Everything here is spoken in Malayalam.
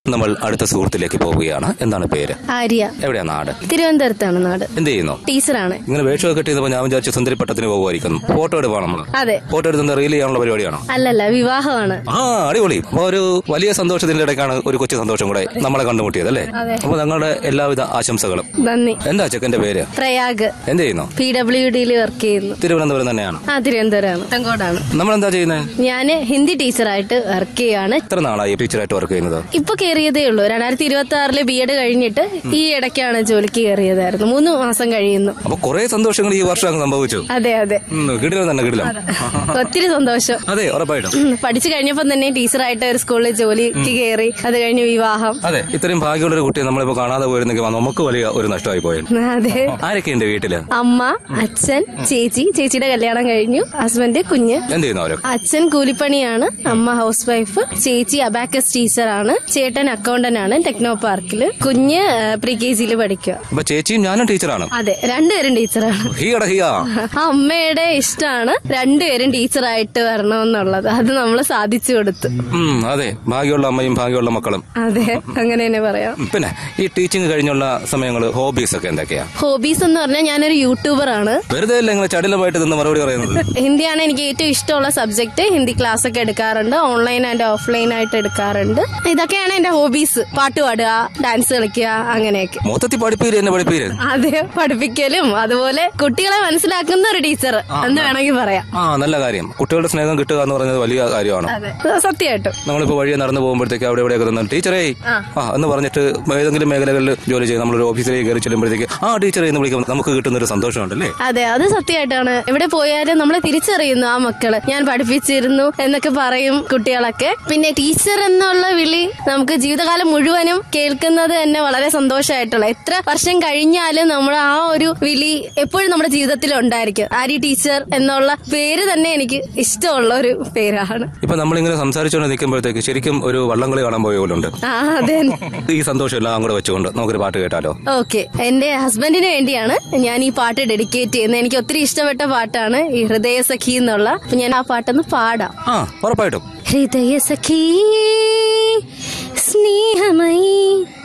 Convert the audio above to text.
നമ്മൾ അടുത്ത സുഹൃത്തിലേക്ക് പോവുകയാണ് എന്താണ് പേര് ആര്യ എവിടെയാ നാട് തിരുവനന്തപുരത്താണ് നാട് എന്ത് ചെയ്യുന്നു ടീച്ചറാണ് ഇങ്ങനെ വേഷമൊക്കെ കെട്ടിയപ്പോൾ ഞാൻ വിചാരിച്ചു സുന്ദരി പട്ടത്തിന് പോകുമായിരിക്കുന്നു ഫോട്ടോ എടുപ്പാണ് നമ്മൾ അതെ ഫോട്ടോ എടുത്ത് റീൽ ചെയ്യാനുള്ള പരിപാടിയാണോ അല്ലല്ല വിവാഹമാണ് ആ അടിപൊളി അപ്പൊ ഒരു വലിയ സന്തോഷത്തിന്റെ ഇടയ്ക്കാണ് ഒരു കൊച്ചു സന്തോഷം കൂടെ നമ്മളെ കണ്ടുമുട്ടിയത് അല്ലേ അതെ. അപ്പൊ ഞങ്ങളുടെ എല്ലാവിധ ആശംസകളും നന്ദി എന്താ ചെക്കന്റെ പേര് പ്രയാഗ് എന്ത് ചെയ്യുന്നു പി ഡബ്ല്യു ഡിയിൽ വർക്ക് ചെയ്യുന്നു തിരുവനന്തപുരം തന്നെയാണ് ആ തിരുവനന്തപുരമാണ് തങ്കോടാണ് നമ്മൾ എന്താ ചെയ്യുന്നത് ഞാൻ ഹിന്ദി ടീച്ചറായിട്ട് വർക്ക് ചെയ്യാണ് എത്ര നാളായി ടീച്ചറായിട്ട് വർക്ക് ചെയ്യുന്നത് ഇപ്പൊ കയറിയതേ ഉള്ളൂ രണ്ടായിരത്തി ഇരുപത്തി ആറില് ബി എഡ് കഴിഞ്ഞിട്ട് ഈ ഇടയ്ക്കാണ് ജോലിക്ക് കയറിയതായിരുന്നു മൂന്ന് മാസം കഴിയുന്നു അപ്പൊ കുറെ സന്തോഷങ്ങൾ ഈ വർഷം അങ്ങ് സംഭവിച്ചു അതെ അതെ ഉം, കിടിലം തന്നെ കിടിലം ഒത്തിരി സന്തോഷം അതെ ഉറപ്പായിട്ടും ഉം, പഠിച്ചു കഴിഞ്ഞപ്പോൾ തന്നെ ടീച്ചറായിട്ട് ഒരു സ്കൂളിൽ ജോലിക്ക് കയറി അത് കഴിഞ്ഞ് വിവാഹം അതെ ഇത്രയും ഭാഗ്യമുള്ള ഒരു കുട്ടിയെ നമ്മളിപ്പോ കാണാതെ പോയിരുന്നെങ്കിൽ നമുക്ക് വലിയ ഒരു നഷ്ടമായി പോയത് അതെ ആരൊക്കെയുണ്ട് വീട്ടില് അമ്മ അച്ഛൻ ചേച്ചി ചേച്ചിയുടെ കല്യാണം കഴിഞ്ഞു ഹസ്ബൻഡ് കുഞ്ഞ് എന്ത് ചെയ്യുന്നു അവരൊക്കെ അച്ഛൻ കൂലിപ്പണിയാണ് അമ്മ ഹൗസ് വൈഫ് ചേച്ചി അബാക്കസ് ടീച്ചറാണ് ചേട്ടൻ അക്കൗണ്ടന്റ് ആണ് ടെക്നോ പാർക്കില് കുഞ്ഞ് പ്രീ കെ ജിയിൽ പഠിക്കുക അപ്പൊ ചേച്ചിയും ഞാനും ടീച്ചറാണ് അതെ രണ്ടുപേരും ടീച്ചറാണ് ഹീട ഹിയാ അമ്മയുടെ ഇഷ്ടമാണ് രണ്ടുപേരും ടീച്ചറായിട്ട് വരണമെന്നുള്ളത് അത് നമ്മൾ സാധിച്ചു കൊടുത്തു ഉം അതെ ഭാഗ്യമുള്ള അമ്മയും ഭാഗ്യമുള്ള മക്കളും അതെ അങ്ങനെ തന്നെ പറയാം ഉം, പിന്നെ ഈ ടീച്ചിങ് കഴിഞ്ഞുള്ള സമയങ്ങൾ ഹോബീസ് ഒക്കെ എന്തൊക്കെയാ ഹോബീസ് എന്ന് പറഞ്ഞാൽ ഞാനൊരു യൂട്യൂബറാണ് വെറുതെ അല്ല ഇങ്ങനെ ചടിലമായിട്ട് നിന്ന് മറുപടി പറയുന്നത് ഹിന്ദിയാണ് എനിക്ക് ഏറ്റവും ഇഷ്ടമുള്ള സബ്ജക്ട് ഹിന്ദി ക്ലാസ് ഒക്കെ എടുക്കാറുണ്ട് ഓൺലൈൻ ആൻഡ് ഓഫ്ലൈൻ ആയിട്ട് എടുക്കാറുണ്ട് ഇതൊക്കെയാണ് എന്റെ ഹോബീസ് പാട്ട് പാടുക ഡാൻസ് കളിക്കുക അങ്ങനെയൊക്കെ മൊത്തത്തിൽ പഠിപ്പീര് എന്നെ പഠിപ്പീര് അതെ പഠിപ്പിക്കലും അതുപോലെ കുട്ടികളെ മനസ്സിലാക്കുന്ന ഒരു ടീച്ചർ എന്ന് വേണമെങ്കിൽ പറയാം ആ നല്ല കാര്യം കുട്ടികളുടെ സ്നേഹം കിട്ടുക എന്ന് പറയുന്നത് വലിയ കാര്യമാണ് അതെ സത്യമായിട്ടും നമ്മളിപ്പോ വഴിയെ നടന്നു പോകുമ്പോഴത്തേക്ക് അവിടെ എവിടെയൊക്കെ നിന്ന് ടീച്ചറേ ആ എന്ന് പറഞ്ഞിട്ട് ഏതെങ്കിലും മേഖലകളിൽ ജോലി ചെയ്ത് നമ്മളൊരു ഓഫീസിലേക്ക് കയറി ചെല്ലുമ്പോഴത്തേക്ക് ആ ടീച്ചറെ എന്ന് വിളിക്കുമ്പോൾ നമുക്ക് കിട്ടുന്ന ഒരു സന്തോഷമുണ്ടല്ലേ അതെ അത് സത്യമായിട്ടാണ് എവിടെ പോയാലും നമ്മളെ തിരിച്ചറിയുന്നു ആ മക്കള് ഞാൻ പഠിപ്പിച്ചിരുന്നു എന്നൊക്കെ പറയും കുട്ടികളൊക്കെ പിന്നെ ടീച്ചർ എന്നുള്ള വിളി നമുക്ക് ജീവിതകാലം മുഴുവനും കേൾക്കുന്നത് തന്നെ വളരെ സന്തോഷമായിട്ടുള്ള എത്ര വർഷം കഴിഞ്ഞാലും നമ്മൾ ആ ഒരു വിളി എപ്പോഴും നമ്മുടെ ജീവിതത്തിൽ ഉണ്ടായിരിക്കും ആരി ടീച്ചർ എന്നുള്ള പേര് തന്നെ എനിക്ക് ഇഷ്ടമുള്ള ഒരു പേരാണ് ഇപ്പൊ നമ്മളിങ്ങനെ സംസാരിച്ചുകൊണ്ട് നിൽക്കുമ്പോഴത്തേക്ക് ശരിക്കും ഒരു വള്ളംകളി കാണാൻ പോയ പോലെ ഉണ്ട് ആ അതെ ഈ സന്തോഷം എല്ലാം കൂടെ വെച്ചുകൊണ്ട് നമുക്കൊരു പാട്ട് കേട്ടാലോ ഓക്കെ എന്റെ ഹസ്ബൻഡിന് വേണ്ടിയാണ് ഞാൻ ഈ പാട്ട് ഡെഡിക്കേറ്റ് ചെയ്യുന്നത് എനിക്ക് ഒത്തിരി ഇഷ്ടപ്പെട്ട പാട്ടാണ് ഈ ഹൃദയ സഖി എന്നുള്ള അപ്പൊ ഞാൻ ആ പാട്ടൊന്ന് പാടാം ആ ഉറപ്പായിട്ടും ഹൃദയ സഖി സ്നേഹമയി